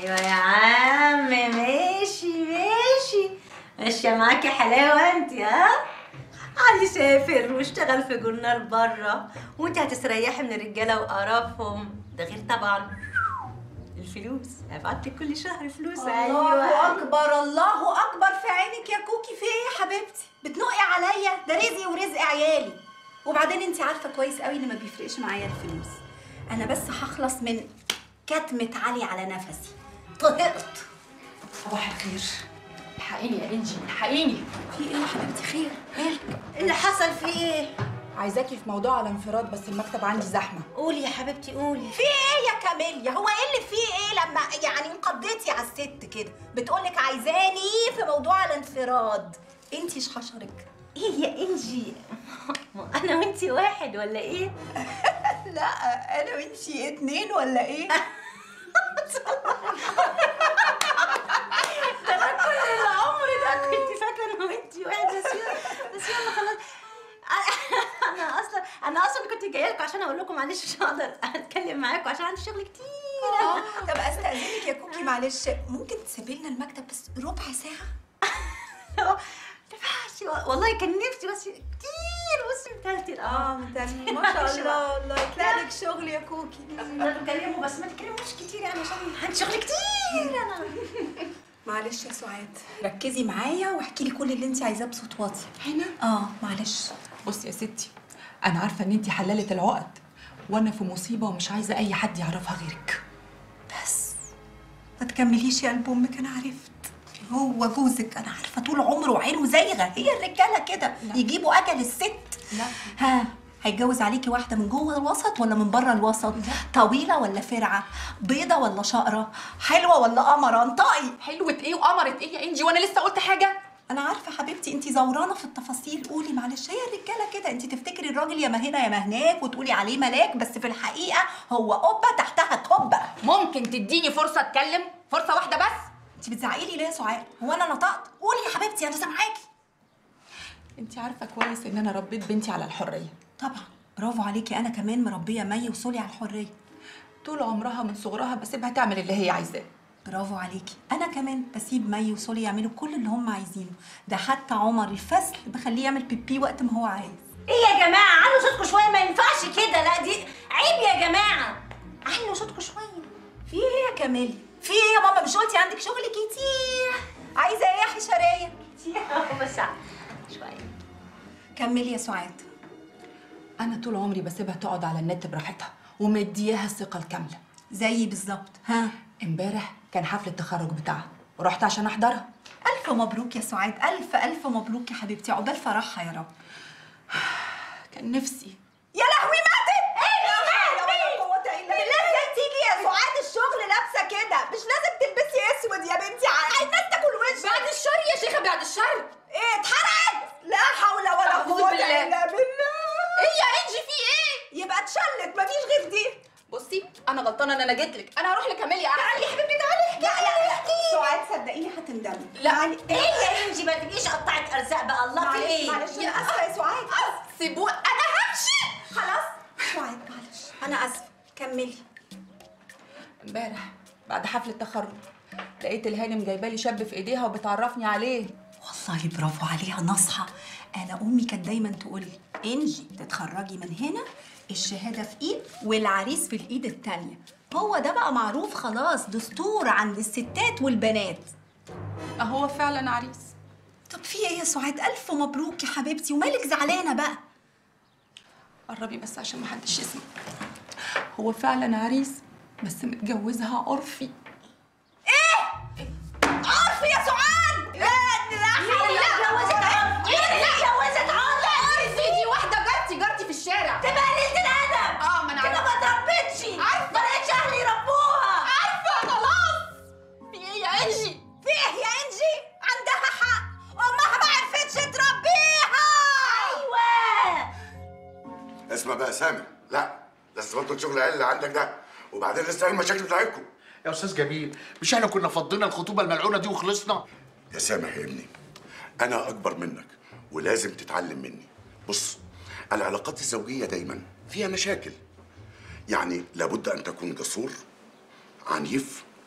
ايوه يا عم ماشي ماشي ماشيه معاكي حلاوه انت ها علي سافر واشتغل في جورنال بره وانت هتستريحي من الرجاله وقرفهم ده غير طبعا الفلوس هبعت لك كل شهر فلوس الله اكبر الله اكبر في عينك يا كوكي في ايه يا حبيبتي بتنقي عليا ده رزقي ورزق عيالي وبعدين انت عارفه كويس قوي ان ما بيفرقش معايا الفلوس انا بس هخلص من كتمه علي على نفسي طهقت صباح الخير الحقيني يا انجي الحقيني في ايه يا حبيبتي خير مالك اللي حصل فيه ايه عايزاكي في موضوع على انفراد بس المكتب عندي زحمه قولي يا حبيبتي قولي في ايه يا كاميليا هو ايه اللي فيه ايه لما يعني انقضيتي على الست كده بتقولك عايزاني في موضوع الانفراد انتي ايش حشرك ايه يا انجي ما انا وانتي واحد ولا ايه لا انا وانتي اتنين ولا ايه ده انا كل العمر ده كنت فاكره انا وانتي واحد بس يلا بس يلا خلاص انا اصلا انا اصلا كنت جايه لكم عشان اقول لكم معلش مش هقدر اتكلم معاكم عشان عندي شغل كتير اه طب استاذنك يا كوكي معلش ممكن تسيبي لنا المكتب بس ربع ساعه ما ينفعش والله كان نفسي بس كتير بصي متلتل اه متاني ما شاء الله والله يطلع لك شغل يا كوكي تتكلموا بس ما تتكلموش كتير يعني عشان عندي شغل كتير انا معلش يا سعاد ركزي معايا واحكي لي كل اللي انت عايزاه بصوت واطي هنا اه معلش بصي يا ستي انا عارفه ان انت حلاله العقد وانا في مصيبه ومش عايزه اي حد يعرفها غيرك بس ما تكمليش يا قلب امك انا عرفت هو جوزك انا عارفه طول عمره عينه زايغه هي الرجاله كده يجيبوا اجل الست لا. ها هيتجوز عليكي واحده من جوه الوسط ولا من بره الوسط طويله ولا فرعه بيضه ولا شقره حلوه ولا قمره انطقي حلوة ايه وقمرت ايه يا انجي وانا لسه قلت حاجة انا عارفه حبيبتي انت زورانه في التفاصيل قولي معلش هي الرجاله كده انت تفتكري الراجل يا ما هنا يا ما هناك وتقولي عليه ملاك بس في الحقيقه هو قبه تحتها كبه ممكن تديني فرصة اتكلم فرصة واحدة بس انت بتزعقي لي ليه يا سعاد هو انا نطقت قولي يا حبيبتي انا سامعاكي انت عارفه كويس ان انا ربيت بنتي على الحريه طبعا برافو عليكي انا كمان مربيه مي وصولي على الحريه طول عمرها من صغرها بسيبها تعمل اللي هي عايزاه برافو عليكي انا كمان بسيب مي وصولي يعملوا كل اللي هم عايزينه ده حتى عمر الفصل بخليه يعمل بيبي وقت ما هو عايز ايه يا جماعه علوا صوتكم شويه ما ينفعش كده لا دي عيب يا جماعه علوا صوتكم شويه في ايه يا كاميلي في ايه يا ماما مش قلتي عندك شغل كتير عايزه ايه يا حشريه بس شويه كملي يا سعاد انا طول عمري بسيبها تقعد على النت براحتها ومدياها الثقه الكامله زيي بالظبط ها امبارح كان حفله التخرج بتاعها ورحت عشان احضرها الف مبروك يا سعاد الف الف مبروك يا حبيبتي عقبال فرحها يا رب كان نفسي يا لهوي ماتت ايه لا حول ولا قوه الا بالله ازاي تيجي يا سعاد الشغل لابسه كده مش لازم تلبسي اسود يا بنتي ع- الناس تاكل وشك بعد الشر يا شيخة بعد الشر ايه اتحرقت لا حول ولا أعوذ قوه بالله. الا بالله ايه يا انجي في ايه يبقى اتشلت مفيش غير دي بصي انا غلطانة ان انا جيت لك انا هروح لكاميليا احسن يا حبيبتي تعالي احكي لا لا سعاد صدقيني هتندمي لا ايه يا انجي ما تبقيش قطعت ارزاق بقى الله في معلش ايه معلش انا اسفه يا سعاد سيبوا انا همشي خلاص سعاد معلش انا اسفه كملي امبارح بعد حفله التخرج لقيت الهانم جايبه لي شاب في ايديها وبتعرفني عليه والله برافو عليها نصحى انا امي كانت دايما تقول لي انجي تتخرجي من هنا الشهاده في ايد والعريس في الايد التانيه هو ده بقى معروف خلاص دستور عند الستات والبنات هو فعلا عريس طب في ايه يا سعاد الف مبروك يا حبيبتي ومالك زعلانه بقى قربي بس عشان ما حدش يسمع هو فعلا عريس بس متجوزها عرفي عارفه يا سعاد لا لا حول اتجوزت عرف ايه اتجوزت عرف دي واحدة جارتي جارتي في الشارع تبقى قليلة الادب اه ما انا كده عارفة ما تربتش عارفة. ما لقيتش اهلي يربوها عارفة خلاص في ايه يا انجي فيه يا انجي عندها حق امها ما عرفتش تربيها ايوه اسمع بقى يا سامي لا لازم تبطل شغل العيال اللي عندك ده وبعدين لسه ايه المشاكل بتاعتكم يا استاذ جميل مش احنا كنا فضينا الخطوبه الملعونه دي وخلصنا يا سامح يا ابني انا اكبر منك ولازم تتعلم مني بص العلاقات الزوجيه دايما فيها مشاكل يعني لابد ان تكون جسور عنيف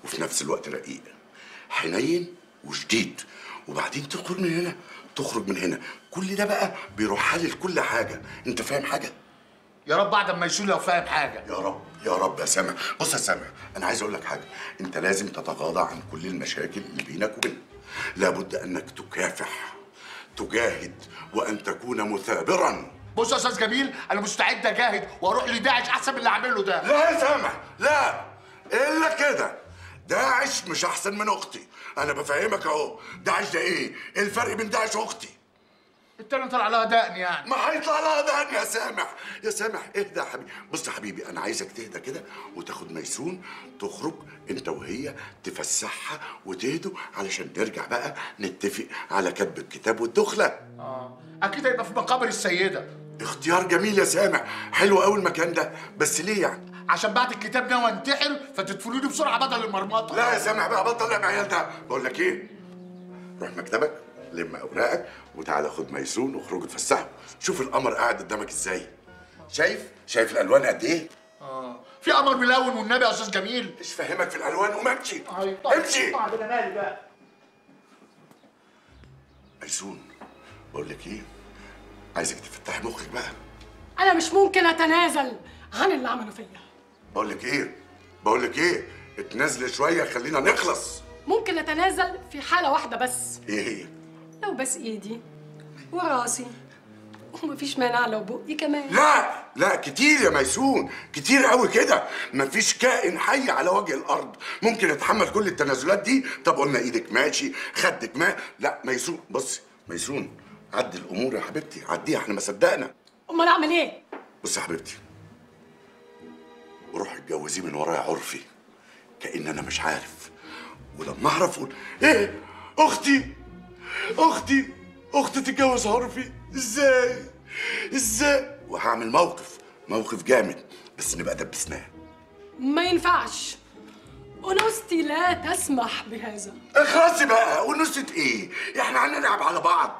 وفي نفس الوقت رقيق حنين وشديد وبعدين تخرج من هنا تخرج من هنا كل ده بقى بيروح حلل كل حاجه انت فاهم حاجه يا رب بعد ما يشيل لو فاهم حاجه يا رب يا رب يا سامح بص يا سامح انا عايز اقول لك حاجه انت لازم تتغاضى عن كل المشاكل اللي بينك وبينها لابد انك تكافح تجاهد وان تكون مثابرا بص يا استاذ جميل انا مستعد اجاهد واروح لداعش احسن من اللي عامله ده لا يا سامح لا الا كده داعش مش احسن من اختي انا بفهمك اهو داعش ده ايه الفرق بين داعش واختي التاني طلع لها دقن يعني ما هيطلع لها دهن يا سامح يا سامح اهدى يا حبيبي بص يا حبيبي انا عايزك تهدى كده وتاخد ميسون تخرج انت وهي تفسحها وتهدوا علشان نرجع بقى نتفق على كتب الكتاب والدخله اه اكيد هيبقى في مقابر السيده اختيار جميل يا سامح حلو قوي المكان ده بس ليه يعني عشان بعد الكتاب ناوي انتحر فتدفنوني بسرعه بدل المرمطه لا يا سامح بقى بطل يا عيال ده بقول لك ايه روح مكتبك لم اوراقك وتعالى خد ميسون واخرجوا اتفسحوا شوف القمر قاعد قدامك ازاي شايف شايف الالوان قد ايه اه في قمر ملون والنبي يا استاذ جميل مش فاهمك في الالوان وما امشي أي طيب. امشي طيب انا مالي بقى ميسون بقول لك ايه عايزك تفتحي مخك بقى انا مش ممكن اتنازل عن اللي عمله فيا بقول لك ايه بقول لك ايه اتنازلي شويه خلينا نخلص ممكن اتنازل في حاله واحده بس ايه هي لو بس ايدي وراسي ومفيش مانع لو بقي كمان لا لا كتير يا ميسون كتير قوي كده مفيش كائن حي على وجه الارض ممكن يتحمل كل التنازلات دي طب قلنا ايدك ماشي خدك ما لا ميسون بصي ميسون عدي الامور يا حبيبتي عديها احنا ما صدقنا امال اعمل ايه بصي يا حبيبتي وروح اتجوزيه من ورايا عرفي كأن انا مش عارف ولما اعرف اقول ايه اختي اختي اختي تتجوز عرفي ازاي ازاي وهعمل موقف موقف جامد بس نبقى دبسناه ما ينفعش انوثتي لا تسمح بهذا اخلصي بقى ونسيت ايه احنا هنلعب على بعض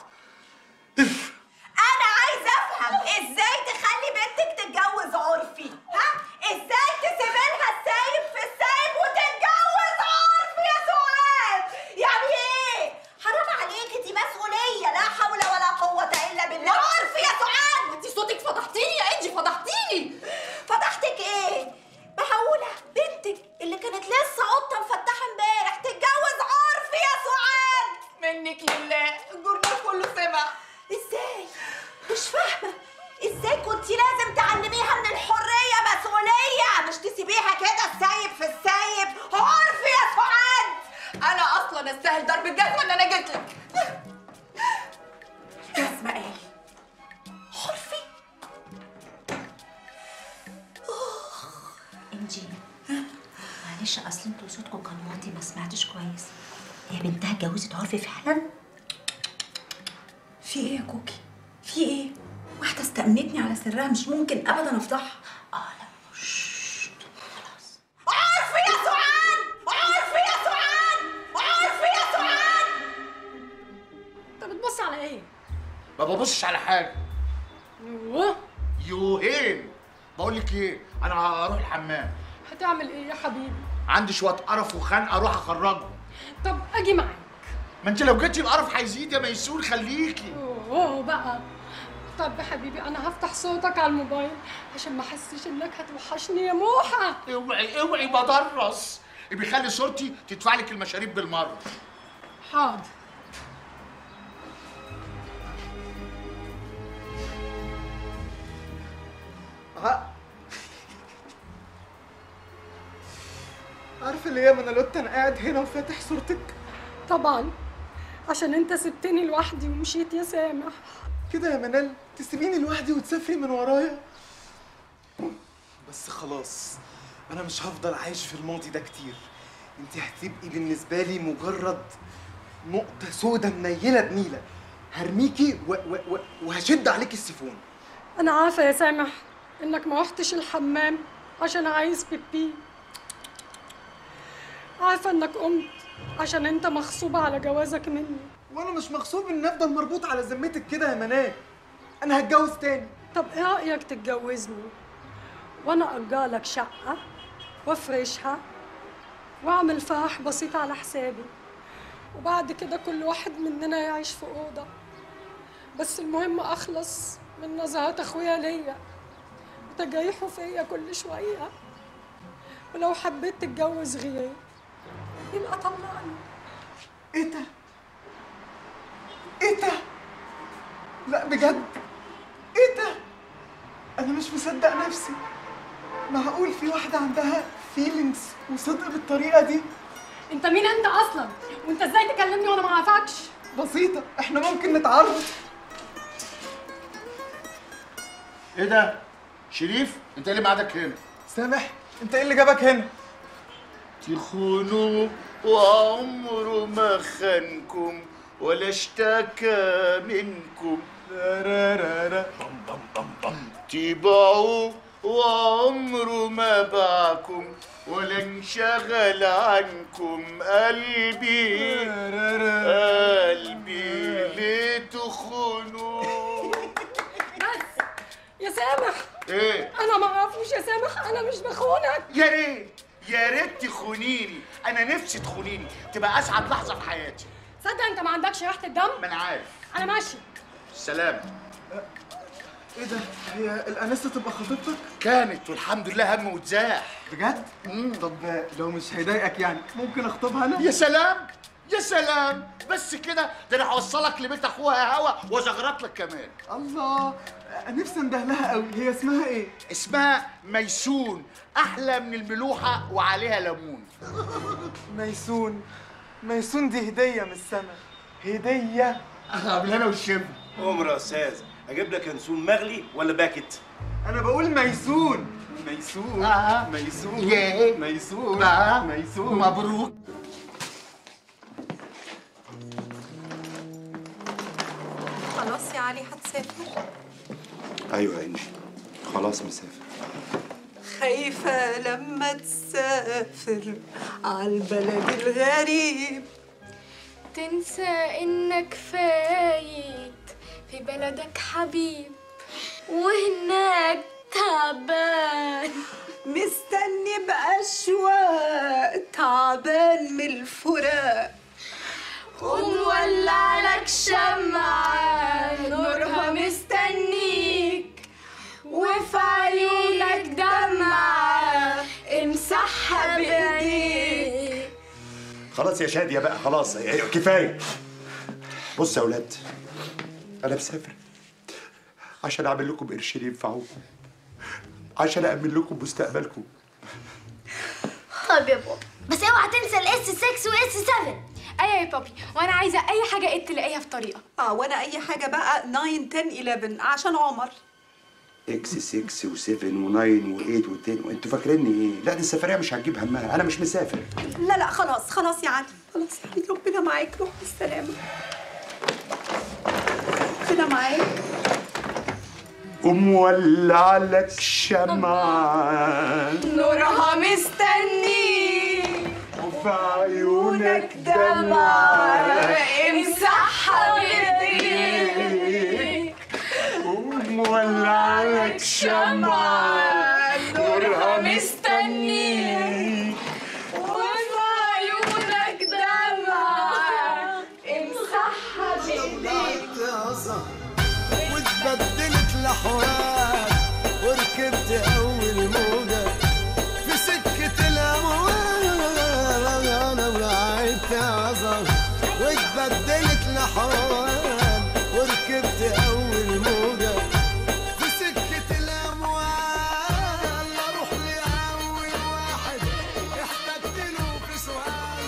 انا عايزه افهم ازاي تخلي بنتك تتجوز عرفي ها ازاي تسيب لها السايب في السايب وتتجوز عرفي يا سعاد يعني ايه حرام عليكي دي مسؤوليه لا حول ولا قوه الا بالله عرفي يا سعاد انت صوتك فضحتيني يا انجي فضحتيني فضحتك ايه معقوله بنتك اللي كانت لسه قطه مفتحه امبارح تتجوز عرفي يا سعاد منك لله الجورنال كله سمع ازاي مش فاهمه ازاي كنت لازم تعلميها ان الحريه مسؤوليه مش تسيبيها كده السايب في السايب عرفي يا سعاد انا اصلا استاهل ضرب الجزمه ان انا جيت لك جزمه ايه عرفي انجي معلش اصل انتوا صوتكم كان واطي ما سمعتش كويس هي بنتها اتجوزت عرفي فعلا في ايه يا كوكي في ايه واحده استأمنتني على سرها مش ممكن ابدا افضحها اه لا ششت. خلاص عرفي يا سعاد عرفي يا سعاد عرفي يا سعاد انت بتبص على ايه ما ببصش على حاجه يوه يوهين بقول لك ايه انا هروح الحمام هتعمل ايه يا حبيبي عندي شويه قرف وخنقه اروح اخرجهم طب اجي معاك ما انت لو جيتي القرف هيزيد يا ميسون خليكي اوه بقى طب يا حبيبي انا هفتح صوتك على الموبايل عشان ما احسش انك هتوحشني يا موحه اوعي اوعي بدرس بيخلي صورتي تدفع لك المشاريب بالمره حاضر عارفه ليه يا منالوت انا قاعد هنا وفاتح صورتك طبعا عشان انت سبتني لوحدي ومشيت يا سامح كده يا منال تسيبيني لوحدي وتسافري من ورايا بس خلاص انا مش هفضل عايش في الماضي ده كتير انت هتبقي بالنسبه لي مجرد نقطه سودة منيله بنيله هرميكي و و و وهشد عليكي السيفون انا عارفه يا سامح انك ما رحتش الحمام عشان عايز بيبي عارفه انك قمت عشان انت مغصوبه على جوازك مني وانا مش مغصوب ان افضل مربوط على ذمتك كده يا منال انا هتجوز تاني طب ايه رايك تتجوزني وانا اجر لك شقه وافرشها واعمل فرح بسيط على حسابي وبعد كده كل واحد مننا يعيش في اوضه بس المهم اخلص من نظرات اخويا ليا وتجريحه فيا كل شويه ولو حبيت تتجوز غيري يبقى طلقني ايه ده؟ ايه ده؟ لا بجد ايه ده؟ انا مش مصدق نفسي معقول في واحدة عندها فيلينجز وصدق بالطريقة دي؟ انت مين انت اصلا وانت ازاي تكلمني وانا ما اعرفكش بسيطة احنا ممكن نتعرف ايه ده شريف انت إيه اللي معادك هنا سامح انت ايه اللي جابك هنا؟ تخونوا وعمره ما خانكم ولا اشتكى منكم را را را را. تباعوا وعمره ما باعكم ولا انشغل عنكم قلبي را را را. قلبي ليه تخونوا بس يا سامح ايه انا ما اعرفوش يا سامح انا مش بخونك يا ريت يا ريت تخونيني انا نفسي تخونيني تبقى اسعد لحظه في حياتي صدق انت ما عندكش ريحه الدم ما انا عارف انا ماشي سلام ايه ده؟ هي الانسة تبقى خطيبتك؟ كانت والحمد لله هم واتزاح بجد؟ طب لو مش هيضايقك يعني ممكن اخطبها انا؟ يا سلام يا سلام بس كده ده انا هوصلك لبيت اخوها هوا وازغرط لك كمان الله نفسي انده لها قوي هي اسمها ايه؟ اسمها ميسون احلى من الملوحه وعليها ليمون ميسون ميسون دي هدية من السما هدية قبل انا والشم عمر يا استاذ اجيب لك ينسون مغلي ولا باكت انا بقول ميسون ميسون آه. ميسون ياه. ميسون بقى. ميسون مبروك خلاص يا علي هتسافر ايوه يا انجي خلاص مسافر خايفة لما تسافر عالبلد الغريب تنسى انك فايت في بلدك حبيب وهناك تعبان مستني بأشواق تعبان من الفراق ومولع لك شمعة نورها مستنيك وفي عيونك دمعة امسحها بايديك خلاص يا شادية بقى خلاص كفاية بص يا أولاد أنا مسافر عشان أعمل لكم قرشين ينفعوكم عشان أأمن لكم مستقبلكم طب يا بابا بس اوعى تنسى الاس 6 واس 7 ايوه يا بابي وانا عايزه اي حاجه ايه تلاقيها في طريقك اه وانا اي حاجة بقى 9 10 11 عشان عمر اكس 6 و7 و9 و8 و10 وانتوا فاكريني ايه؟ لا دي السفرية مش هتجيب همها أنا مش مسافر لا لا خلاص خلاص يا علي خلاص يا علي ربنا معاك روح بالسلامة ربنا معاك ومولع لك شمعة نورها مستنيك وفي عيونك دمعة امسحها بايديك ومولع لك شمعة نورها مستنيك وفي عيونك دمعة امسحها بايديك واتبدلت لحوار وركبت اول موجة في سكة الاموال انا ولعبت عظم واتبدلت لحوار وركبت اول موجة في سكة الاموال اروح لاول واحد احتجت له في سؤال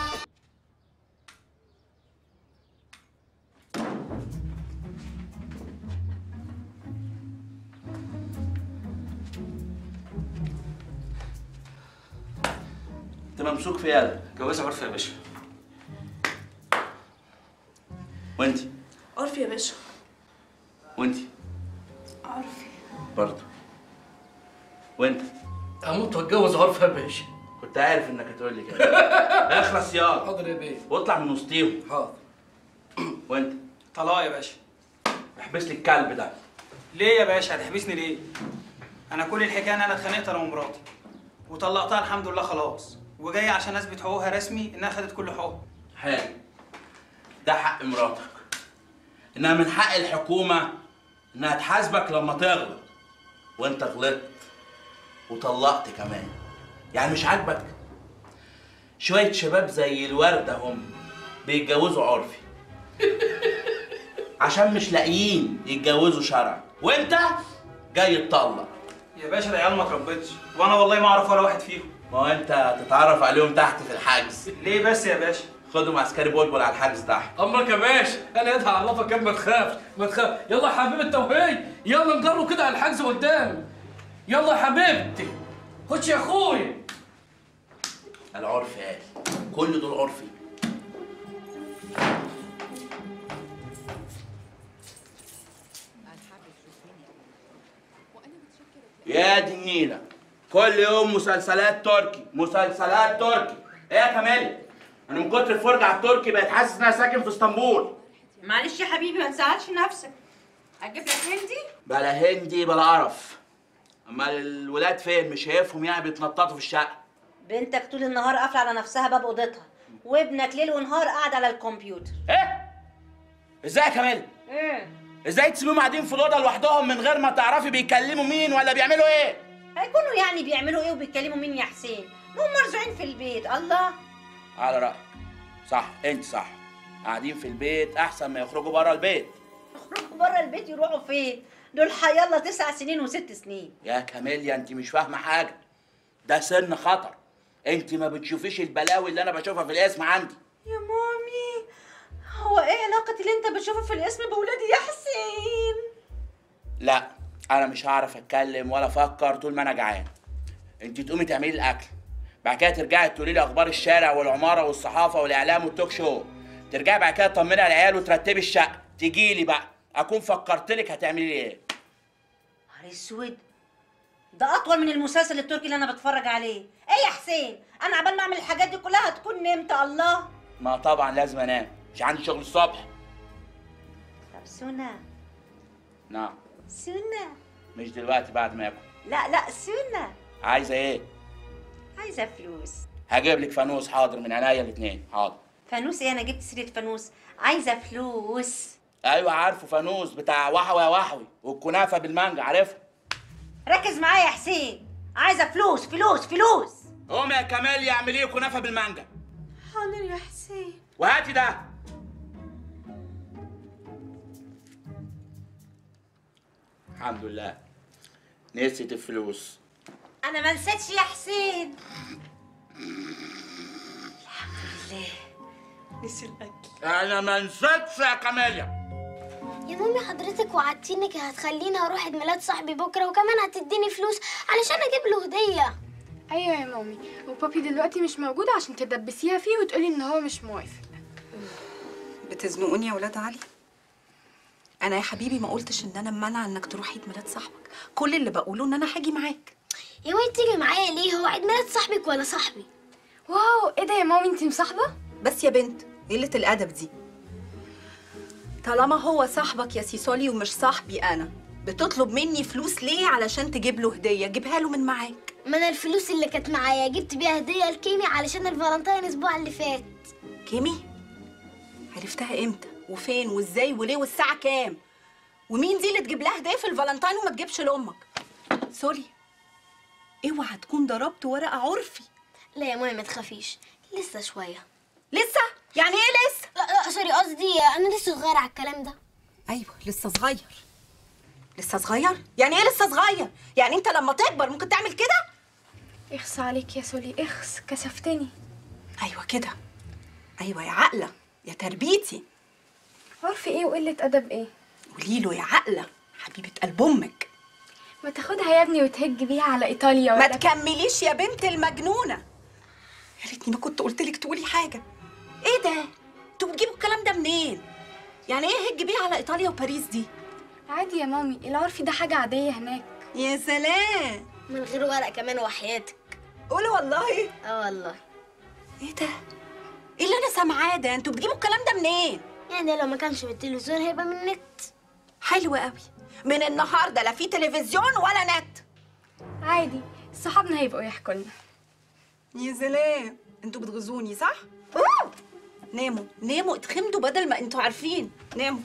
انت ممسوك في يالا جوازها عرفي يا باشا وانت عرفي يا باشا وانت عرفي برضه وانت اموت واتجوز عرفي يا باشا كنت عارف انك هتقول لي كده اخلص يا حاضر يا بيه واطلع من وسطيهم حاضر وانت طلاق يا باشا احبس لي الكلب ده ليه يا باشا هتحبسني ليه؟ انا كل الحكايه ان انا اتخانقت انا ومراتي وطلقتها الحمد لله خلاص وجاي عشان اثبت حقوقها رسمي انها خدت كل حقوقها حلو ده حق مراتك انها من حق الحكومه انها تحاسبك لما تغلط وانت غلطت وطلقت كمان يعني مش عاجبك شويه شباب زي الورده هم بيتجوزوا عرفي عشان مش لاقيين يتجوزوا شرعي وانت جاي تطلق يا باشا العيال ما تربتش وانا والله ما اعرف ولا واحد فيهم ما هو انت تتعرف عليهم تحت في الحجز ليه بس يا باشا خدهم عسكري بولبول على الحجز تحت امرك يا باشا انا يدها اعرفك ما تخافش ما تخافش يلا يا حبيبي التوهيج يلا نجروا كده على الحجز قدام يلا يا حبيبتي خش يا اخويا العرف قال كل دول عرفي يا دي النيلة كل يوم مسلسلات تركي مسلسلات تركي ايه يا كمال انا من كتر الفرجة على التركي بقيت حاسس ان انا ساكن في اسطنبول معلش يا حبيبي ما تزعلش نفسك اجيب لك هندي بلا هندي بلا قرف امال الولاد فين مش شايفهم يعني بيتنططوا في الشقة بنتك طول النهار قافله على نفسها باب اوضتها وابنك ليل ونهار قاعد على الكمبيوتر ايه ازاي يا كمال ايه ازاي تسيبيهم قاعدين في الاوضه لوحدهم من غير ما تعرفي بيكلموا مين ولا بيعملوا ايه هيكونوا يعني بيعملوا ايه وبيتكلموا مين يا حسين هم مرزوعين في البيت الله على رايك صح انت صح قاعدين في البيت احسن ما يخرجوا بره البيت يخرجوا بره البيت يروحوا فين دول حيالله تسع سنين وست سنين يا كاميليا انت مش فاهمه حاجه ده سن خطر انت ما بتشوفيش البلاوي اللي انا بشوفها في الاسم عندي يا مامي هو ايه علاقة اللي انت بتشوفه في الاسم بولادي يا حسين لا انا مش هعرف اتكلم ولا افكر طول ما انا جعان انت تقومي تعملي الاكل بعد كده ترجعي تقولي لي اخبار الشارع والعماره والصحافه والاعلام والتوك شو ترجعي بعد كده تطمني على العيال وترتبي الشقه تجي لي بقى اكون فكرت لك هتعملي لي ايه نهار اسود ده اطول من المسلسل التركي اللي انا بتفرج عليه ايه يا حسين انا عبال ما اعمل الحاجات دي كلها هتكون نمت الله ما طبعا لازم انام مش عندي شغل الصبح طب سونا نعم سونا مش دلوقتي بعد ما اكل لا لا سونا عايزه ايه عايزه فلوس هجيب لك فانوس حاضر من عينيا الاثنين حاضر فانوس ايه انا جبت سيره فانوس عايزه فلوس ايوه عارفه فانوس بتاع وحوي يا وحوي والكنافه بالمانجا عارفها ركز معايا يا حسين عايزه فلوس فلوس فلوس قوم يا كمال يعمل ايه كنافه بالمانجا حاضر يا حسين وهاتي ده الحمد لله نسيت الفلوس انا ما نسيتش يا حسين الحمد لله نسي الاكل انا ما نسيتش يا كماليا يا مامي حضرتك وعدتيني انك هتخليني اروح عيد ميلاد صاحبي بكره وكمان هتديني فلوس علشان اجيب له هديه ايوه يا مامي وبابي دلوقتي مش موجود عشان تدبسيها فيه وتقولي ان هو مش موافق بتزنقوني يا ولاد علي انا يا حبيبي ما قلتش ان انا مانعه انك تروح عيد ميلاد صاحبك كل اللي بقوله ان انا هاجي معاك يا مامي تيجي معايا ليه هو عيد ميلاد صاحبك ولا صاحبي واو ايه ده يا مامي انتي مصاحبه بس يا بنت قله الادب دي طالما هو صاحبك يا سيسولي ومش صاحبي انا بتطلب مني فلوس ليه علشان تجيب له هديه جيبها له من معاك ما انا الفلوس اللي كانت معايا جبت بيها هديه لكيمي علشان الفالنتين الاسبوع اللي فات كيمي عرفتها امتى وفين وازاي وليه والساعه كام ومين دي اللي تجيب لها هديه في الفالنتين وما تجيبش لامك سوري اوعى تكون ضربت ورقه عرفي لا يا مامي ما تخافيش لسه شويه لسه يعني ايه لسه لا لا سوري قصدي انا لسه صغيره على الكلام ده ايوه لسه صغير لسه صغير يعني ايه لسه صغير يعني انت لما تكبر ممكن تعمل كده اخس عليك يا سولي اخس كسفتني ايوه كده ايوه يا عقله يا تربيتي عرفي ايه وقله ادب ايه قولي له يا عقله حبيبه قلب امك ما تاخدها يا ابني وتهج بيها على ايطاليا ما ولا تكمليش يا بنت المجنونه يا ريتني ما كنت قلت لك تقولي حاجه ايه ده انتوا بتجيبوا الكلام ده منين يعني ايه هج بيها على ايطاليا وباريس دي عادي يا مامي العرفي ده حاجه عاديه هناك يا سلام من غير ورق كمان وحياتك قولي والله اه والله ايه ده ايه اللي انا سامعاه ده انتوا بتجيبوا الكلام ده منين يعني لو ما كانش من التلفزيون هيبقى من النت حلو قوي من النهارده لا في تلفزيون ولا نت عادي صحابنا هيبقوا يحكوا لنا يا سلام انتوا بتغزوني صح؟ أوه! ناموا ناموا اتخمدوا بدل ما انتوا عارفين ناموا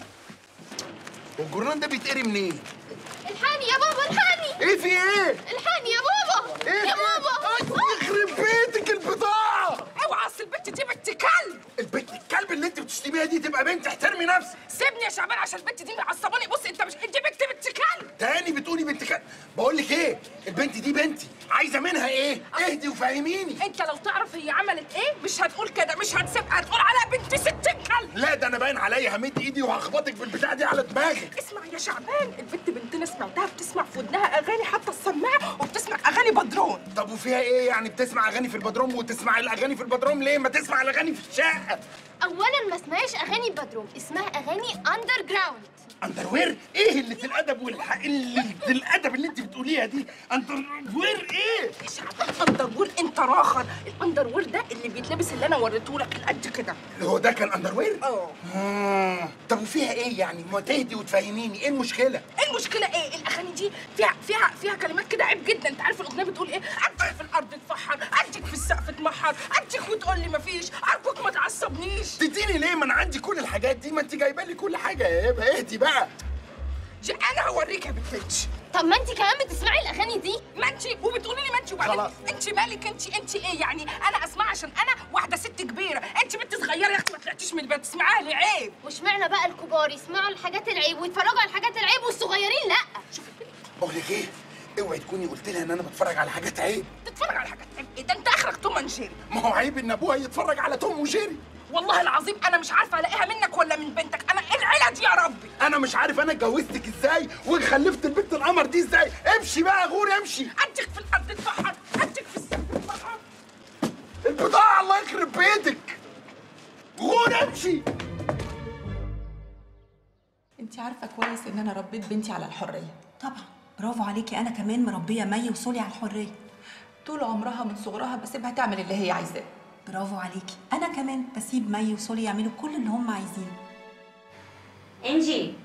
والجرنان ده بيتقري منين؟ الحقني يا بابا الحقني ايه في ايه؟ الحقني يا بابا ايه يا بابا يخرب بيتك البضاعة اوعى اصل البت دي بنت كلب البنت الكلب اللي انت بتشتميها دي تبقى بنت احترمي نفسك سيبني يا شعبان عشان البت دي معصباني بص انت مش انت بنت بنت كلب تاني بتقولي بنت كلب بقول لك ايه البنت دي بنتي عايزه منها ايه اهدي وفهميني انت لو تعرف هي عملت ايه مش هتقول كده مش هتسيبها هتقول عليها بنت ست كلب لا ده انا باين عليا همد ايدي وهخبطك بالبتاع دي على دماغك اسمع يا شعبان البنت بنتنا سمعتها بتسمع في ودنها اغاني حتى السماعه وبتسمع اغاني بدرون طب وفيها ايه يعني بتسمع اغاني في البدروم وتسمع الاغاني في البدروم ليه ما تسمع الاغاني في الشقه اولا ما اسمهاش اغاني بدروم اسمها اغاني اندر جراوند اندروير ايه اللي الادب والح... اللي الادب اللي انت بتقوليها دي اندروير ايه يا شعبان اندروير انت راخر الاندروير ده اللي بيتلبس اللي انا وريته لك القد كده هو ده كان اندروير اه آه. طب وفيها ايه يعني ما تهدي وتفهميني ايه المشكله ايه المشكله ايه الاغاني دي فيها فيها فيها كلمات كده عيب جدا انت عارف الاغنيه بتقول ايه اديك في الارض تفحر اديك في السقف تمحر اديك وتقول لي مفيش ارجوك ما تعصبنيش تديني ليه ما انا عندي كل الحاجات دي ما انت جايبه لي كل حاجه يا هبه اهدي بقى جي انا هوريك يا بنتش طب ما انت كمان بتسمعي الاغاني دي ما انت وبتقولي لي ما انت وبعدين خلاص. انت مالك انت انت ايه يعني انا اسمع عشان انا واحده ست كبيره انت بنت صغيره يا اختي ما طلعتيش من البيت تسمعها لي عيب واشمعنى بقى الكبار يسمعوا الحاجات العيب ويتفرجوا على الحاجات العيب والصغيرين لا شوف بقول لك ايه اوعي تكوني قلت لها ان انا بتفرج على حاجات عيب تتفرج على حاجات عيب ايه ده انت اخرك توم اند جيري ما هو عيب ان ابوها يتفرج على توم وجيري والله العظيم انا مش عارفه الاقيها منك ولا من بنتك انا العيله دي يا ربي انا مش عارف انا اتجوزتك ازاي وخلفت البنت القمر دي ازاي امشي بقى يا غور امشي اديك في الارض تفحر اديك في السقف تفحر البضاعه الله يخرب بيتك غور امشي انت عارفه كويس ان انا ربيت بنتي على الحريه طبعا برافو عليكي انا كمان مربيه مي وصولي على الحريه طول عمرها من صغرها بسيبها تعمل اللي هي عايزاه برافو عليكي انا كمان بسيب مي وصولي يعملوا كل اللي هم عايزينه انجي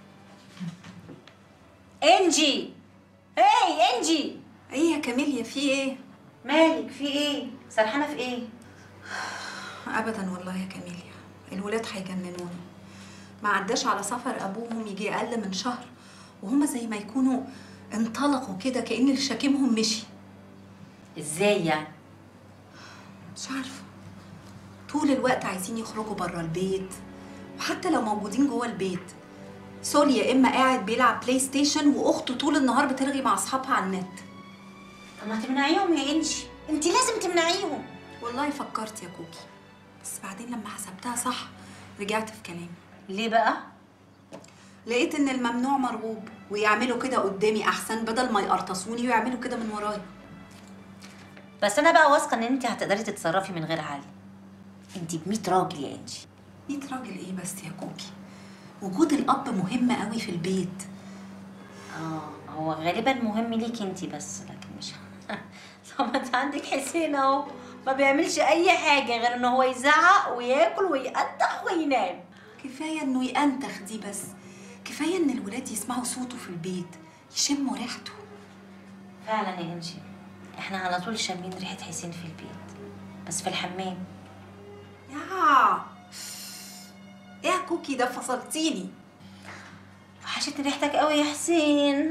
انجي هاي انجي ايه يا كاميليا في ايه مالك في ايه سرحانه في ايه ابدا والله يا كاميليا الولاد هيجننوني ما عداش على سفر ابوهم يجي اقل من شهر وهم زي ما يكونوا انطلقوا كده كأن اللي شاكمهم مشي ازاي يعني مش عارفه طول الوقت عايزين يخرجوا بره البيت وحتى لو موجودين جوه البيت سول يا اما قاعد بيلعب بلاي ستيشن واخته طول النهار بترغي مع اصحابها على النت طب ما تمنعيهم يا انجي انت لازم تمنعيهم والله فكرت يا كوكي بس بعدين لما حسبتها صح رجعت في كلامي ليه بقى لقيت ان الممنوع مرغوب ويعملوا كده قدامي احسن بدل ما يقرطصوني ويعملوا كده من ورايا بس انا بقى واثقه ان انت هتقدري تتصرفي من غير علي انت ب 100 راجل يا انجي 100 راجل ايه بس يا كوكي وجود الاب مهم قوي في البيت اه هو غالبا مهم ليكي انت بس لكن مش طب ما انت عندك حسين اهو ما بيعملش اي حاجه غير ان هو يزعق وياكل ويقدح وينام كفايه انه ينتخ دي بس كفايه ان الولاد يسمعوا صوته في البيت يشموا ريحته فعلا يا انجي احنا على طول شامين ريحه حسين في البيت بس في الحمام يا ايه يا كوكي ده فصلتيني وحشتني ريحتك قوي يا حسين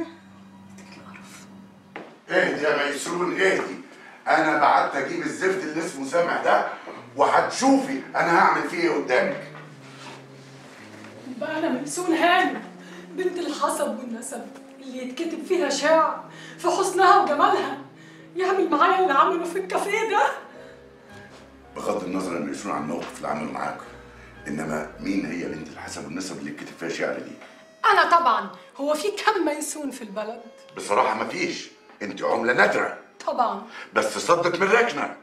اهدي يا ميسون اهدي انا بعت اجيب الزفت اللي اسمه سامع ده وهتشوفي انا هعمل فيه ايه قدامك بقى انا ميسون هانم بنت الحسب والنسب اللي يتكتب فيها شعر في حسنها وجمالها يعمل معايا اللي عمله في الكافيه ده بغض النظر يا ميسون عن الموقف اللي عمله معاك انما مين هي بنت الحسب والنسب اللي اتكتب فيها شعر دي انا طبعا هو في كم ميسون في البلد بصراحه مفيش انت عمله نادره طبعا بس صدت من ركنه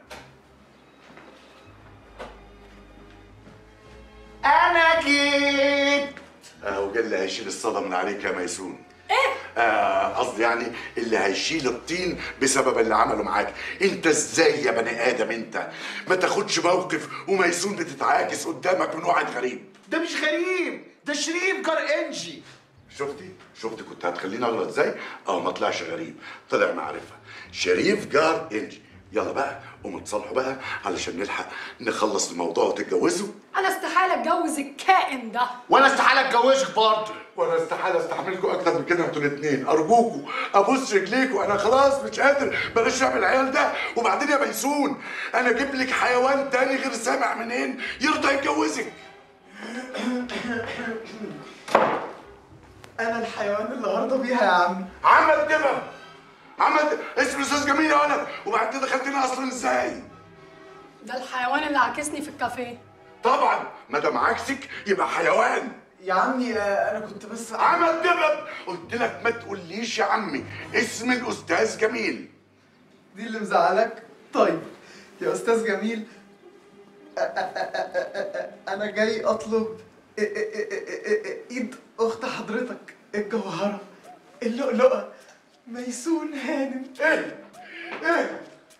انا جيت اهو جه اللي هيشيل الصدى من عليك يا ميسون ايه آه قصدي يعني اللي هيشيل الطين بسبب اللي عمله معاك انت ازاي يا بني ادم انت ما تاخدش موقف وميسون بتتعاكس قدامك من واحد غريب ده مش غريب ده شريف جار انجي شفتي شفتي كنت هتخليني اغلط ازاي اه ما طلعش غريب طلع معرفه شريف جار انجي يلا بقى قوموا اتصالحوا بقى علشان نلحق نخلص الموضوع وتتجوزوا انا استحاله اتجوز الكائن ده وانا استحاله اتجوزك برضه وانا استحاله استحملكم اكتر من كده انتوا الاثنين ارجوكوا ابوس رجليكوا انا خلاص مش قادر بلاش شعب العيال ده وبعدين يا ميسون انا اجيب لك حيوان تاني غير سامع منين يرضى يتجوزك انا الحيوان اللي هرضى بيها يا عم عمل دبب عمل اسم الاستاذ جميل يا ولد وبعد كده دخلتنا اصلا ازاي ده الحيوان اللي عاكسني في الكافيه طبعا ما دام عكسك يبقى حيوان يا عمي آه، انا كنت بس عمل دبب قلت لك ما تقوليش يا عمي اسم الاستاذ جميل دي اللي مزعلك طيب يا استاذ جميل أ- أ- أ- أ- أ- انا جاي اطلب إ- إ- إ- إ- إ- ايد اخت حضرتك الجوهره اللؤلؤه ميسون هانم ايه ايه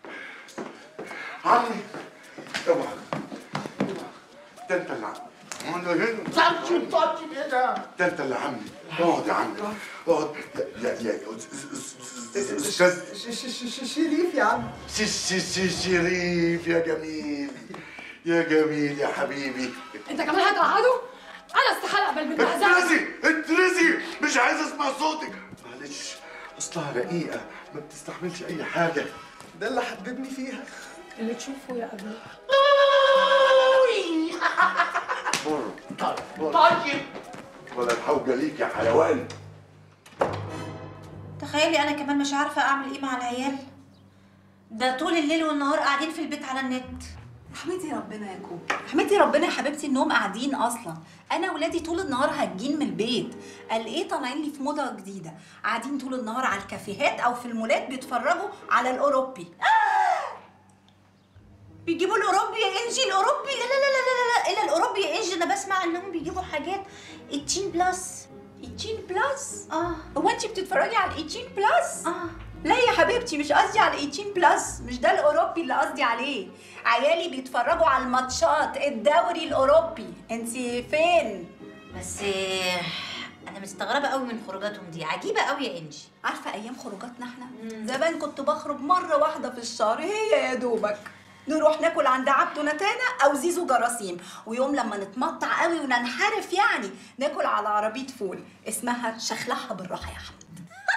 عمي اوعى ده انت اللي عمي تاتش تاتش ايه ده؟ ده انت اللي عمي اقعد يا عمي اقعد يا يا يا استاذ ش- ش- ش- شريف يا عم سي سي سي شريف يا جميل يا جميل يا حبيبي انت كمان هتقعده انا استحاله اقبل بالمهزله اترزي اترزي مش عايز اسمع صوتك معلش اصلها رقيقه ما بتستحملش اي حاجه ده اللي حببني فيها اللي تشوفه يا ابوي طيب ولا الحوجه ليك يا حيوان تخيلي انا كمان مش عارفه اعمل ايه مع العيال ده طول الليل والنهار قاعدين في البيت على النت احمدي ربنا يا كوكي احمدي ربنا يا حبيبتي انهم قاعدين اصلا انا ولادي طول النهار هاجين من البيت قال ايه طالعين لي في موضه جديده قاعدين طول النهار على الكافيهات او في المولات بيتفرجوا على الاوروبي بيجيبوا الاوروبي يا انجي الاوروبي لا لا لا لا لا لا الا الاوروبي يا انجي انا بسمع انهم بيجيبوا حاجات 18 بلس 18 بلس اه هو انت بتتفرجي على 18 بلس اه لا يا حبيبتي مش قصدي على 18 بلس مش ده الاوروبي اللي قصدي عليه عيالي بيتفرجوا على الماتشات الدوري الاوروبي انت فين بس آه، انا مستغربه قوي من خروجاتهم دي عجيبه قوي يا انجي عارفه ايام خروجاتنا احنا زمان كنت بخرج مره واحده في الشهر هي يا دوبك نروح ناكل عند عبده نتانا او زيزو جراثيم ويوم لما نتمطع قوي وننحرف يعني ناكل على عربيه فول اسمها شخلعها بالراحه يا احمد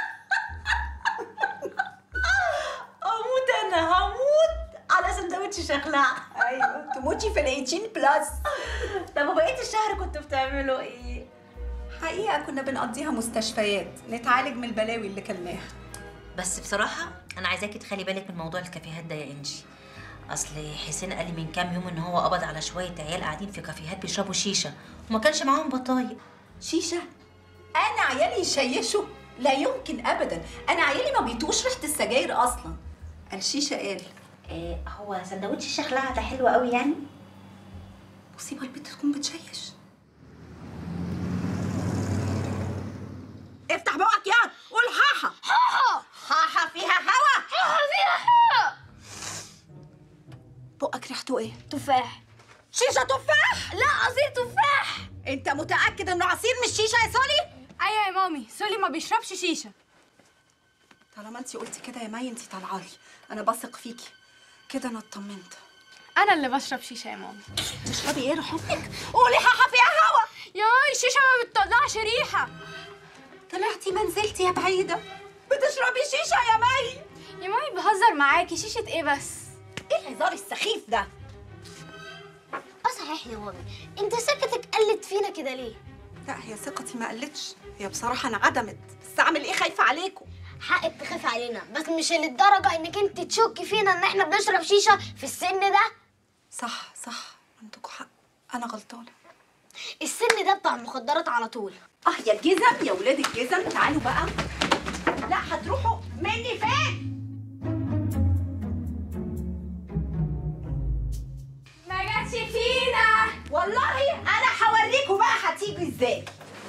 اموت انا هموت على سندوتش شخلع ايوه تموتي في ال 18 بلس طب وبقيه الشهر كنتوا بتعملوا ايه حقيقه كنا بنقضيها مستشفيات نتعالج من البلاوي اللي كلناها بس بصراحه انا عايزاكي تخلي بالك من موضوع الكافيهات ده يا انجي اصل حسين قال لي من كام يوم ان هو قبض على شويه عيال قاعدين في كافيهات بيشربوا شيشه وما كانش معاهم بطايق شيشه انا عيالي يشيشوا لا يمكن ابدا انا عيالي ما بيطوش ريحه السجاير اصلا الشيشه قال إيه هو سندوتش الشخلعه ده حلو قوي يعني مصيبه البنت تكون بتشيش افتح بقك يا قول حاحه حاحة حاحه فيها هوا حاحة فيها حاجة بقك ريحته ايه تفاح شيشه تفاح لا عصير تفاح انت متاكد انه عصير مش شيشه يا سولي ايوه يا مامي سولي ما بيشربش شيشة طالما انت قلتي كده يا مي انت طالعه لي انا بثق فيكي كده انا اطمنت انا اللي بشرب شيشة يا مامي تشربي ايه روح امك قولي حاحه فيها هوا يا الشيشة ما بتطلعش ريحة طلعتي ما نزلتي يا بعيده بتشربي شيشه يا مي يا مامي بهزر معاكي شيشة ايه بس ايه الهزار السخيف ده اه صحيح يا مامي انت سكتك قلت فينا كده ليه لا هي ثقتي ما قلتش هي بصراحه انعدمت بس اعمل ايه خايفه عليكم حقك تخافي علينا بس مش للدرجه انك انت تشكي فينا ان احنا بنشرب شيشه في السن ده صح صح عندكم حق انا غلطانه السن ده بتاع المخدرات على طول اه يا الجزم يا ولاد الجزم تعالوا بقى لا هتروحوا مني فين ما جاتش فينا والله انا هوريكم بقى هتيجوا ازاي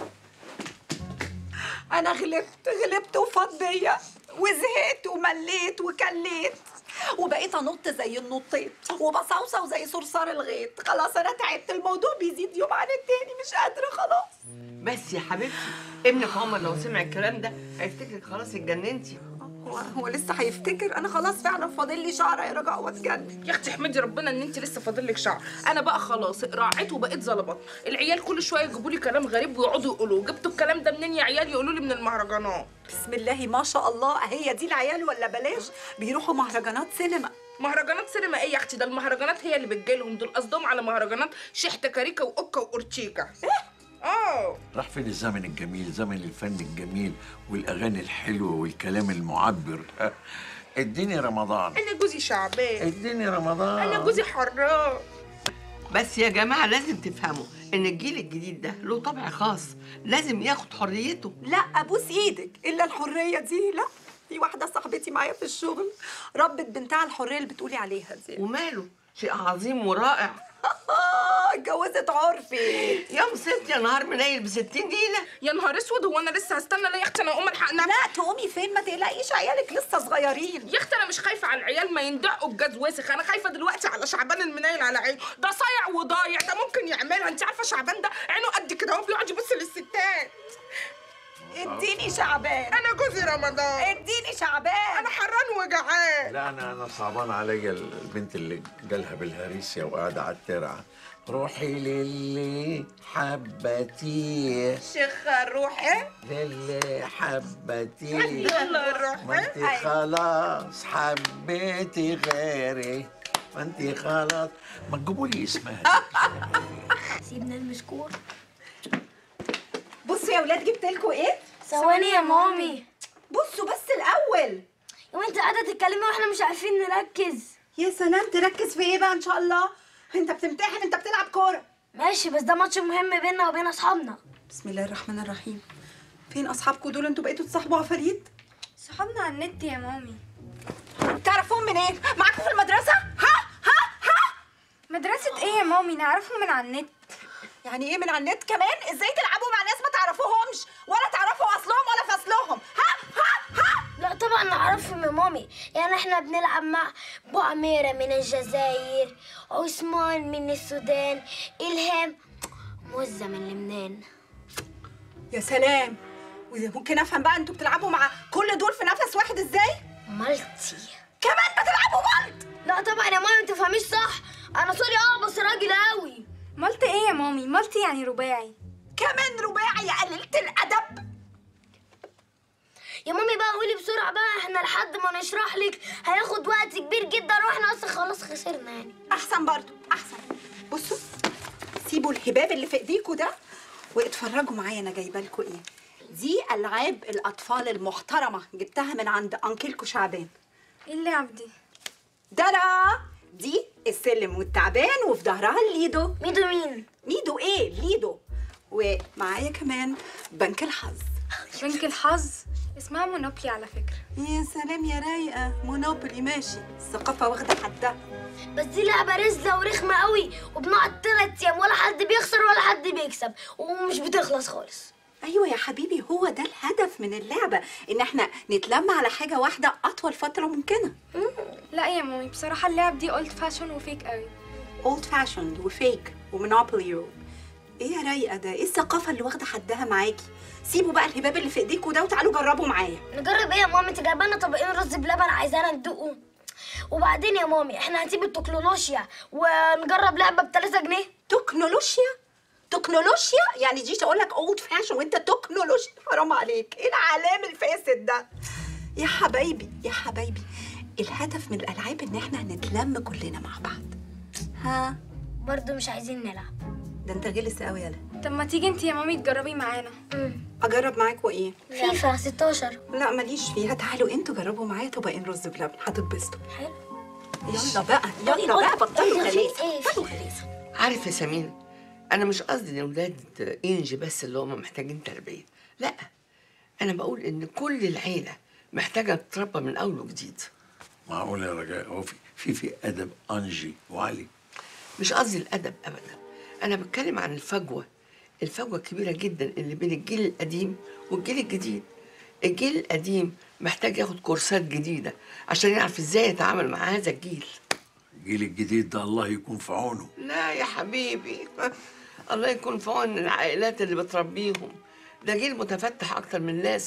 انا غلبت غلبت وفضيه وزهقت ومليت وكليت وبقيت انط زي النطيط وبصوصو زي صرصار الغيط خلاص انا تعبت الموضوع بيزيد يوم عن التاني مش قادره خلاص بس يا حبيبتي ابنك عمر لو سمع الكلام ده هيفتكرك خلاص اتجننتي هو هو لسه هيفتكر انا خلاص فعلا فاضل لي شعر يا رجاء واتجنن يا اختي احمدي ربنا ان انت لسه فاضل لك شعر انا بقى خلاص راعيت وبقيت ظلبط العيال كل شويه يجيبوا لي كلام غريب ويقعدوا يقولوا جبتوا الكلام ده منين يا عيال يقولوا لي من المهرجانات بسم الله ما شاء الله هي دي العيال ولا بلاش بيروحوا مهرجانات سينما مهرجانات سينما ايه يا اختي ده المهرجانات هي اللي بتجيلهم دول قصدهم على مهرجانات شحته كاريكا واوكا واورتيكا اه راح فين الزمن الجميل زمن الفن الجميل والاغاني الحلوه والكلام المعبر ها؟ اديني رمضان انا جوزي شعبان اديني رمضان انا جوزي حرام بس يا جماعة لازم تفهموا إن الجيل الجديد ده له طبع خاص لازم ياخد حريته لا ابوس ايدك الا الحريه دي لا في واحده صاحبتي معايا في الشغل ربت بنتها الحريه اللي بتقولي عليها دي وماله شيء عظيم ورائع اتجوزت عرفي يا مصيبتي يا نهار منيل ب 60 نيله يا نهار اسود هو انا لسه هستنى لا يا اختي انا اقوم الحق نفسي لا تقومي فين ما تقلقيش عيالك لسه صغيرين يا اختي انا مش خايفه على العيال ما يندقوا بجاز وسخ انا خايفه دلوقتي على شعبان المنيل على عينه ده صايع وضايع ده ممكن يعملها انت عارفه شعبان ده عينه قد كده هو بيقعد يبص للستات اديني شعبان انا جوزي رمضان اديني شعبان انا حران وجعان لا انا انا صعبان عليا البنت اللي جالها بالهريسيا وقاعده على الترعه روحي للي حبتيه شيخة روحي للي حبتيه يلا روحي ما انت خلاص حبيتي غيري ما انت خلاص ما تجيبوا لي اسمها سيبنا المشكور بصوا يا ولاد جبت لكم ايه ثواني يا مامي بصوا بس الاول يا انت قاعده تتكلمي واحنا مش عارفين نركز يا سلام تركز في ايه بقى ان شاء الله انت بتمتحن انت بتلعب كوره ماشي بس ده ماتش مهم بيننا وبين اصحابنا بسم الله الرحمن الرحيم فين اصحابكم دول انتوا بقيتوا تصاحبوا عفاريت صحابنا على النت يا مامي تعرفوهم منين معاكم في المدرسه ها ها ها مدرسة ايه يا مامي نعرفهم من على النت يعني ايه من على النت كمان ازاي تلعبوا مع ناس ما تعرفوهمش ولا تعرفوا اصلهم ولا فصلهم ها ها ها لا طبعا نعرفهم يا مامي يعني احنا بنلعب مع بو عميرة من الجزائر عثمان من السودان إلهام مزة من لبنان يا سلام وإذا ممكن افهم بقى انتوا بتلعبوا مع كل دول في نفس واحد ازاي مالتي كمان بتلعبوا مالت لا طبعا يا مامي ما تفهميش صح انا سوري اه بس راجل قوي مالت ايه يا مامي مالت يعني رباعي كمان رباعي يا قليلة الادب يا مامي بقى قولي بسرعة بقى احنا لحد ما نشرح لك هياخد وقت كبير جدا واحنا اصلا خلاص خسرنا يعني احسن برضو احسن بصوا سيبوا الهباب اللي في ايديكوا ده واتفرجوا معايا انا جايبه لكم ايه دي العاب الاطفال المحترمه جبتها من عند انكلكو شعبان ايه اللعب دي دارا دي السلم والتعبان وفي ظهرها الليدو ميدو مين ميدو ايه ليدو ومعايا كمان بنك الحظ بنك الحظ اسمها مونوبلي على فكرة يا سلام يا رايقه مونوبولي ماشي الثقافه واخده حدها بس دي لعبة رزلة ورخمة قوي وبنقعد تلات ايام ولا حد بيخسر ولا حد بيكسب ومش بتخلص خالص ايوه يا حبيبي هو ده الهدف من اللعبه ان احنا نتلم على حاجه واحده اطول فتره ممكنه لا يا مامي بصراحة اللعب دي اولد فاشون وفيك قوي اولد فاشوند وفيك ومونوبولي ايه يا رايقه ده ايه الثقافه اللي واخده حدها معاكي سيبوا بقى الهباب اللي في ايديكوا ده وتعالوا جربوا معايا نجرب ايه يا مامي انت جايبه لنا طبقين رز بلبن عايزانا ندوقه وبعدين يا مامي احنا هنسيب التكنولوجيا ونجرب لعبه ب 3 جنيه تكنولوجيا تكنولوجيا يعني جيت اقول لك اولد فاشن وانت تكنولوجيا حرام عليك ايه العلام الفاسد ده يا حبايبي يا حبايبي الهدف من الالعاب ان احنا نتلم كلنا مع بعض ها برضه مش عايزين نلعب ده انت غلس قوي يالا طب ما تيجي انت يا مامي تجربي معانا اجرب معاكوا ايه فيفا 16 لا ماليش فيها تعالوا انتوا جربوا معايا طبقين رز بلبن هتتبسطوا حلو يلا بقى يلا بقى بطلوا غلاسه ايه بطلوا غلاسه عارف يا سمين انا مش قصدي ان اولاد انجي بس اللي هم محتاجين تربيه لا انا بقول ان كل العيله محتاجه تتربى من اول وجديد معقول يا رجاء هو في في في ادب انجي وعلي مش قصدي الادب ابدا انا بتكلم عن الفجوه الفجوه كبيره جدا اللي بين الجيل القديم والجيل الجديد الجيل القديم محتاج ياخد كورسات جديده عشان يعرف ازاي يتعامل مع هذا الجيل الجيل الجديد ده الله يكون في عونه لا يا حبيبي الله يكون في عون العائلات اللي بتربيهم ده جيل متفتح اكتر من لازم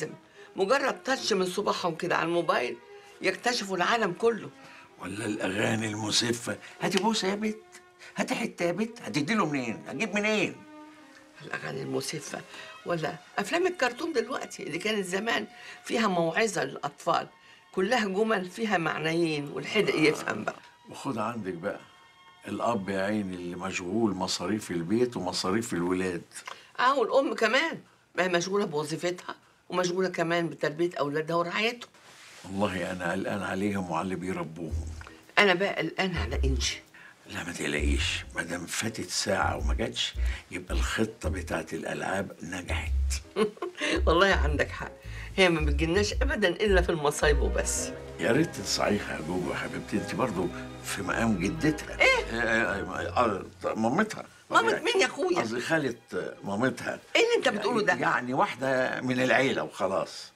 مجرد تاتش من صباعهم كده على الموبايل يكتشفوا العالم كله ولا الاغاني المسفه هاتي بوسه يا بت هاتي حته يا بت هتديله منين هجيب منين الأغاني المسفة ولا أفلام الكرتون دلوقتي اللي كانت زمان فيها موعظة للأطفال كلها جمل فيها معنيين والحدق يفهم بقى وخد عندك بقى الاب يا عيني اللي مشغول مصاريف البيت ومصاريف الولاد اه والأم كمان ما هي مشغولة بوظيفتها ومشغولة كمان بتربية أولادها ورعايتهم والله انا قلقان عليهم وعلى اللي بيربوهم أنا بقى قلقان على إنجي لا ما تقلقيش ما دام فاتت ساعه وما جاتش يبقى الخطه بتاعت الالعاب نجحت والله عندك حق هي ما بتجيلناش أبدا إلا في المصايب وبس يا ريت تصحيحها يا جوجو يا حبيبتي انت برضو في مقام جدتها ايه؟ مامتها مامة مين يا أخويا؟ قصدي خالة مامتها إيه اللي أنت بتقوله ده؟ يعني واحدة من العيلة وخلاص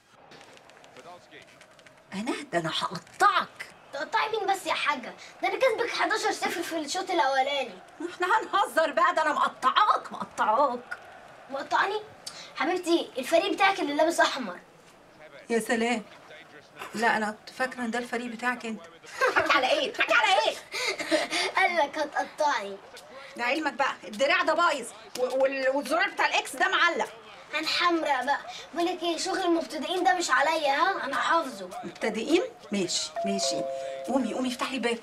انا ده انا هقطعك تقطعي مين بس يا حاجه ده انا كسبك 11 صفر في الشوط الاولاني احنا هنهزر بقى ده انا مقطعاك مقطعاك مقطعني حبيبتي الفريق بتاعك اللي لابس احمر يا سلام لا انا كنت فاكره ان ده الفريق بتاعك انت حكي على ايه حكي على ايه قال لك هتقطعي لعلمك بقى الدراع ده بايظ و- وال- والزرار بتاع الاكس ده معلق هنحمرق بقى بقول لك ايه شغل المبتدئين ده مش عليا ها انا حافظه مبتدئين ماشي ماشي قومي قومي افتحي الباب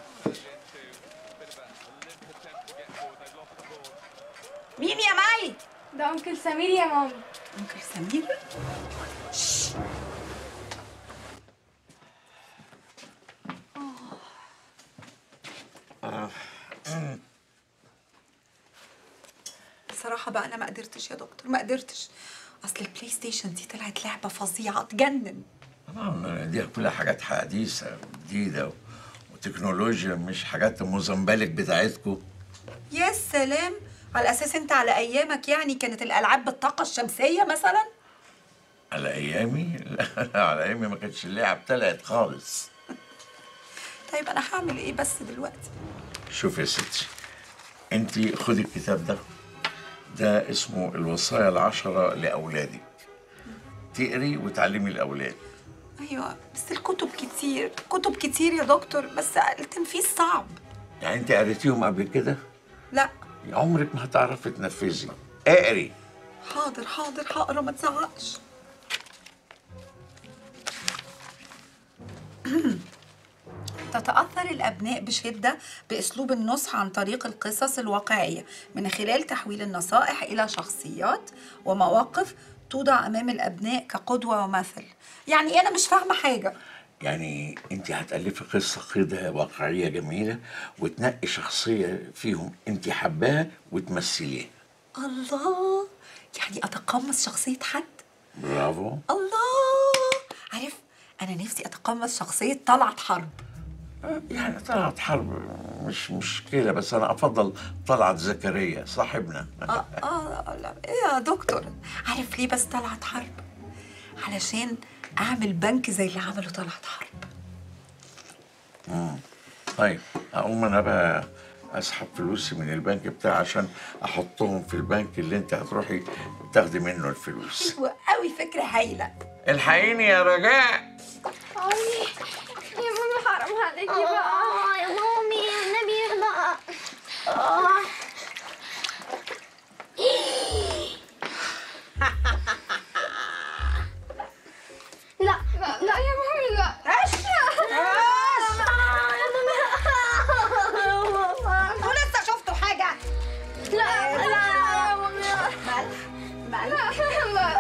مين يا مي ده انكل سمير يا ماما انكل سمير بصراحة بقى أنا ما قدرتش يا دكتور ما قدرتش أصل البلاي ستيشن دي طلعت لعبة فظيعة تجنن طبعا دي كلها حاجات حديثة وجديدة و- وتكنولوجيا مش حاجات موزمبلك بتاعتكم يا سلام على أساس أنت على أيامك يعني كانت الألعاب بالطاقة الشمسية مثلا على ايامي لا على ايامي ما كانتش اللعب طلعت خالص طيب أنا هعمل إيه بس دلوقتي شوف يا ستي انت خدي الكتاب ده ده اسمه الوصايا العشرة لأولادك تقري وتعلمي الأولاد أيوة بس الكتب كتير كتب كتير يا دكتور بس التنفيذ صعب يعني انت قريتيهم قبل كده لا عمرك ما هتعرفي تنفذي اقري حاضر حاضر هقرا ما تزعقش تتأثر الأبناء بشدة بأسلوب النصح عن طريق القصص الواقعية من خلال تحويل النصائح إلى شخصيات ومواقف توضع أمام الأبناء كقدوة ومثل يعني أنا مش فاهمة حاجة يعني انت هتألفي قصة كده واقعية جميلة وتنقي شخصية فيهم انت حباها وتمثليها الله يعني أتقمص شخصية حد برافو الله عارف أنا نفسي أتقمص شخصية طلعت حرب يعني طلعت حرب مش مشكلة بس أنا أفضل طلعت زكريا صاحبنا آه آه لا إيه يا دكتور عارف ليه بس طلعت حرب علشان أعمل بنك زي اللي عمله طلعت حرب مم. طيب أقوم أنا بقى أسحب فلوسي من البنك بتاعي عشان أحطهم في البنك اللي أنت هتروحي تاخدي منه الفلوس حلوة قوي فكرة هايلة الحقيني يا رجاء أي يا ماما حرام عليكي بقى اه يا مامي النبي بقى اه لا لا لا يا مامي لا انتوا لسه شفتوا حاجة؟ لا لا لا يا مامي مال لا لا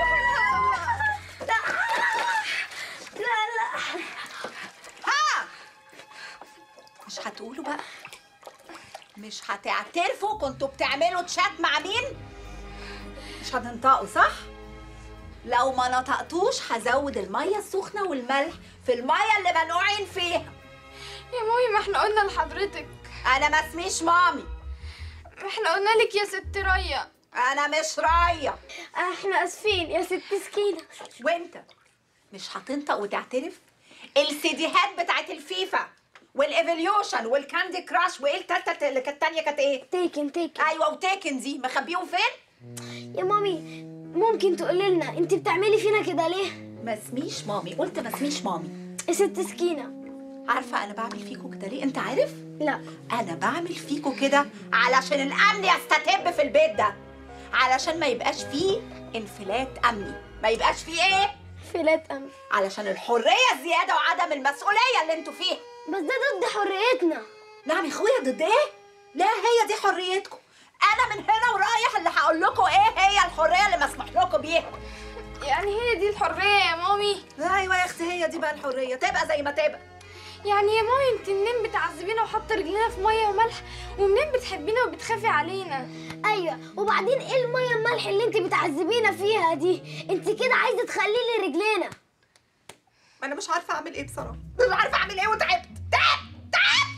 لا لا ها مش هتقولوا بقى مش هتعترفوا كنتوا بتعملوا تشات مع مين؟ مش هتنطقوا صح؟ لو ما نطقتوش هزود المية السخنة والملح في المية اللي منقوعين فيها يا مامي ما احنا قلنا لحضرتك أنا ما اسميش مامي ما احنا قلنا لك يا ست ريا أنا مش راية احنا اسفين يا ست سكينة وأنت مش هتنطق وتعترف؟ السيديهات بتاعت الفيفا والايفوليوشن والكاندي كراش وايه التالتة اللي كانت التانية كانت ايه؟ تيكن تيكن ايوه وتيكن دي مخبيهم فين؟ يا مامي ممكن تقولي لنا انت بتعملي فينا كده ليه ما اسميش مامي قلت ما اسميش مامي ست سكينة عارفة أنا بعمل فيكوا كده ليه؟ أنت عارف؟ لا أنا بعمل فيكوا كده علشان الأمن يستتب في البيت ده علشان ما يبقاش فيه انفلات أمني ما يبقاش فيه إيه؟ انفلات أمني علشان الحرية الزيادة وعدم المسؤولية اللي انتوا فيها بس ده ضد حريتنا نعم يا اخويا ضد ايه؟ لا هي دي حريتكم انا من هنا ورايح اللي هقول لكم ايه هي الحريه اللي مسموح لكم بيها يعني هي دي الحرية يا مامي ايوه يا اختي هي دي بقى الحريه تبقى زي ما تبقى يعني يا مامي انت منين بتعذبينا وحاطه رجلينا في ميه وملح ومنين بتحبينا وبتخافي علينا ايوه وبعدين ايه الميه الملح اللي انت بتعذبينا فيها دي انت كده عايزه تخلي لي رجلينا ما انا مش عارفه اعمل ايه بصراحه مش عارفه اعمل ايه وتعبت تعبت تعبت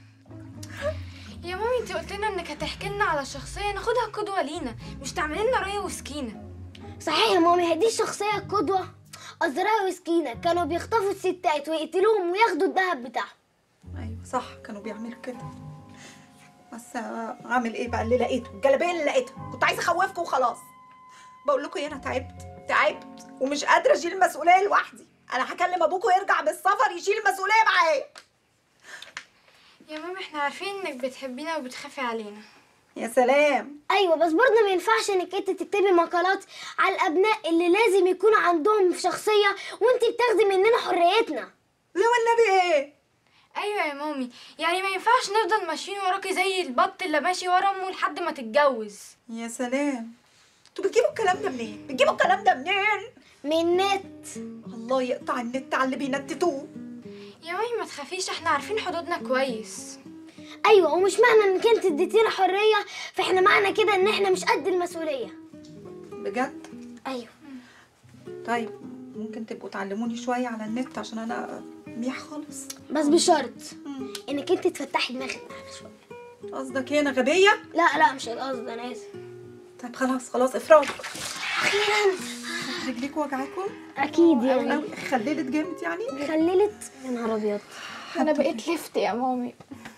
يا مامي انت قلت لنا انك هتحكي لنا على شخصيه ناخدها قدوه لينا مش تعملي لنا ريا وسكينه صحيح يا مامي هي دي الشخصيه القدوه أزرار وسكينة كانوا بيخطفوا الستات ويقتلوهم وياخدوا الذهب بتاعهم ايوه صح كانوا بيعملوا كده بس آه، اعمل ايه بقى اللي لقيته الجلابيه اللي لقيتها كنت عايزه اخوفكم وخلاص بقول لكم ايه انا تعبت تعبت ومش قادره اشيل المسؤوليه لوحدي انا هكلم ابوكم يرجع بالسفر يشيل المسؤوليه معايا يا مامي احنا عارفين انك بتحبينا وبتخافي علينا يا سلام ايوه بس برضه ما ينفعش انك انت تكتبي مقالات على الابناء اللي لازم يكون عندهم شخصيه وانت بتاخدي مننا حريتنا لا والنبي ايه ايوه يا مامي يعني ما ينفعش نفضل ماشيين وراكي زي البط اللي ماشي ورا امه لحد ما تتجوز يا سلام انتوا بتجيبوا الكلام ده منين بتجيبوا الكلام ده منين من النت الله يقطع النت على اللي بينتتوه يا مامي ما تخافيش احنا عارفين حدودنا كويس ايوه ومش معنى انك انت اديتينا حريه فاحنا معنى كده ان احنا مش قد المسؤوليه بجد ايوه طيب ممكن تبقوا تعلموني شويه على النت عشان انا ميح خالص بس بشرط انك انت تفتحي دماغك معانا شويه قصدك ايه انا غبيه لا لا مش القصد انا اسف طيب خلاص خلاص افراج اخيرا رجليكوا وجعاكم اكيد يعني أوي. خللت جامد يعني خللت يا نهار ابيض انا بقيت لفت يا مامي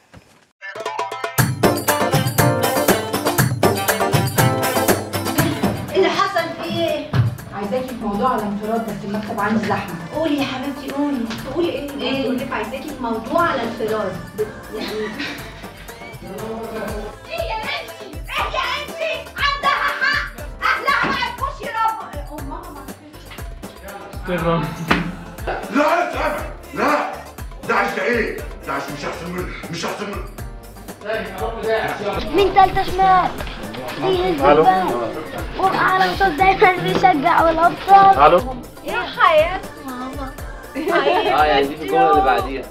اللي حصل فيه ايه؟ عايزاكي في موضوع على انفراد بس المكتب عندي زحمه قولي يا حبيبتي قولي تقولي ايه إيه؟ بقول لك عايزاكي في موضوع على انفراد يعني ايه يا انتي؟ ايه يا انتي؟ عندها حق اهلها ما عرفوش يربوا امها ما لا اتعب لا ده عايز ده ايه؟ ده عايز مش احسن من مش احسن من من تالتة شمال فيه الزبال وعلى طول دايما بيشجع والابطال الو يا حياة ماما اه يعني دي في الجمله اللي بعديها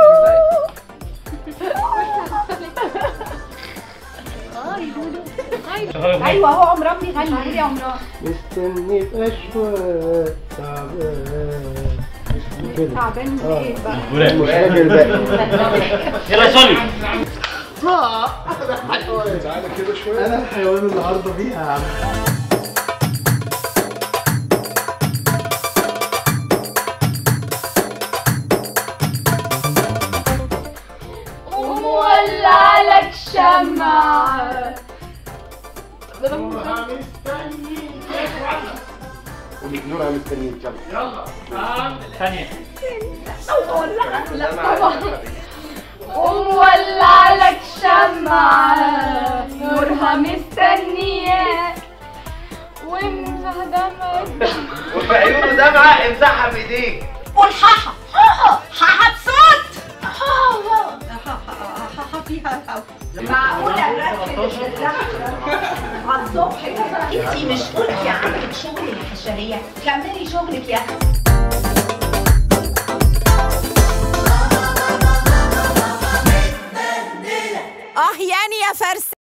ايوه هو عمران بيغني قولي يا عمران مستني بأشواق تعبان كده تعبان من آه. ايه بقى؟ مش فاكر الباقي يلا يا سوني تعالى كده شويه انا الحيوان اللي عارضه فيها يا عم وولع لك شمعة ونور عم مستنيك يلا يلا ثانية ومولع لك شمعة نورها مستنياك وامسح دمك وفي عيونه دمعة امسحها بايديك قول حاحة حاحة بصوت حاحة فيها معقولة الرسم على الصبح كده انتي مش قلتي عندك شغل يا حشرية كملي شغلك يا اختي اه يعني يا فرس